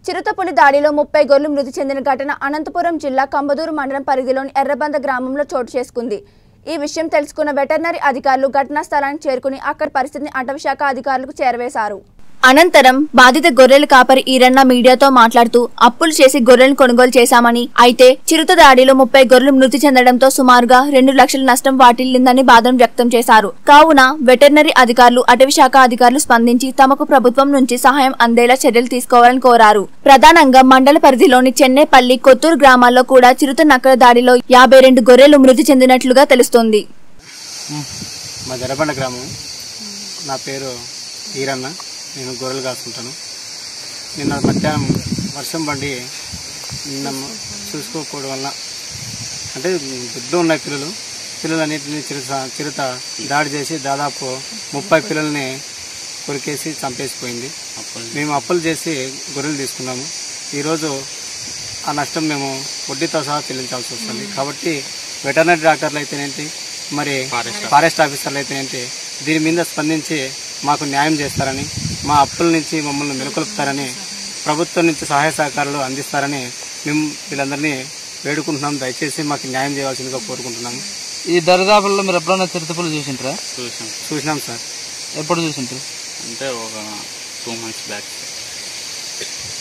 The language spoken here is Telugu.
చిరుతపులి దాడిలో ముప్పై గొర్రెలు మృతి చెందిన ఘటన అనంతపురం జిల్లా కంబదూరు మండలం పరిధిలోని ఎర్రబంద గ్రామంలో చోటు చేసుకుంది ఈ విషయం తెలుసుకున్న వెటర్నరీ అధికారులు ఘటనా స్థలానికి చేరుకుని అక్కడి పరిస్థితిని అటవీశాఖ అధికారులకు చేరవేశారు అనంతరం బాధిత గొర్రెల కాపరి ఈరన్న మీడియాతో మాట్లాడుతూ అప్పులు చేసి గొర్రెలను కొనుగోలు చేశామని అయితే చిరుత దాడిలో ముప్పై గొర్రెలు మృతి చెందడంతో సుమారుగా రెండు లక్షల నష్టం వాటిల్లిందని బాధను వ్యక్తం చేశారు కావున వెటర్నరీ అధికారులు అటవీ శాఖ అధికారులు స్పందించి తమకు ప్రభుత్వం నుంచి సహాయం అందేలా చర్యలు తీసుకోవాలని కోరారు ప్రధానంగా మండల పరిధిలోని చెన్నైపల్లి కొత్తూరు గ్రామాల్లో కూడా చిరుత నక్కల దాడిలో యాభై రెండు గొర్రెలు మృతి చెందినట్లుగా తెలుస్తోంది మా జరబండ గ్రామం నా పేరు ఈరన్న నేను గొర్రెలు కాసుకుంటాను నిన్న మధ్యాహ్నం వర్షం పడి నిన్న చూసుకోకపోవడం వల్ల అంటే గుడ్లు ఉన్నాయి పిల్లలు పిల్లలన్నింటినీ చిరుత చిరుత దాడి చేసి దాదాపు ముప్పై పిల్లల్ని కొరికేసి చంపేసిపోయింది మేము అప్పులు చేసి గొర్రెలు తీసుకున్నాము ఈరోజు ఆ నష్టం మేము వడ్డీతో సహా చెల్లించాల్సి వస్తుంది కాబట్టి వెటర్నరీ డాక్టర్లు అయితేనేంటి మరి ఫారెస్ట్ ఆఫీసర్లు అయితేనేంటి దీని మీద స్పందించి మాకు న్యాయం చేస్తారని మా అప్పుల నుంచి మమ్మల్ని మెలుకొల్పుతారని ప్రభుత్వం నుంచి సహాయ సహకారాలు అందిస్తారని మేము వీళ్ళందరినీ వేడుకుంటున్నాం దయచేసి మాకు న్యాయం చేయవలసిందిగా కోరుకుంటున్నాము ఈ దరిదాపుల్లో మీరు ఎప్పుడైనా చిరుతపులు చూసింటారా చూసాం చూసినాం సార్ ఎప్పుడు చూసింటారు అంటే ఒక టూ మంత్స్ బ్యాక్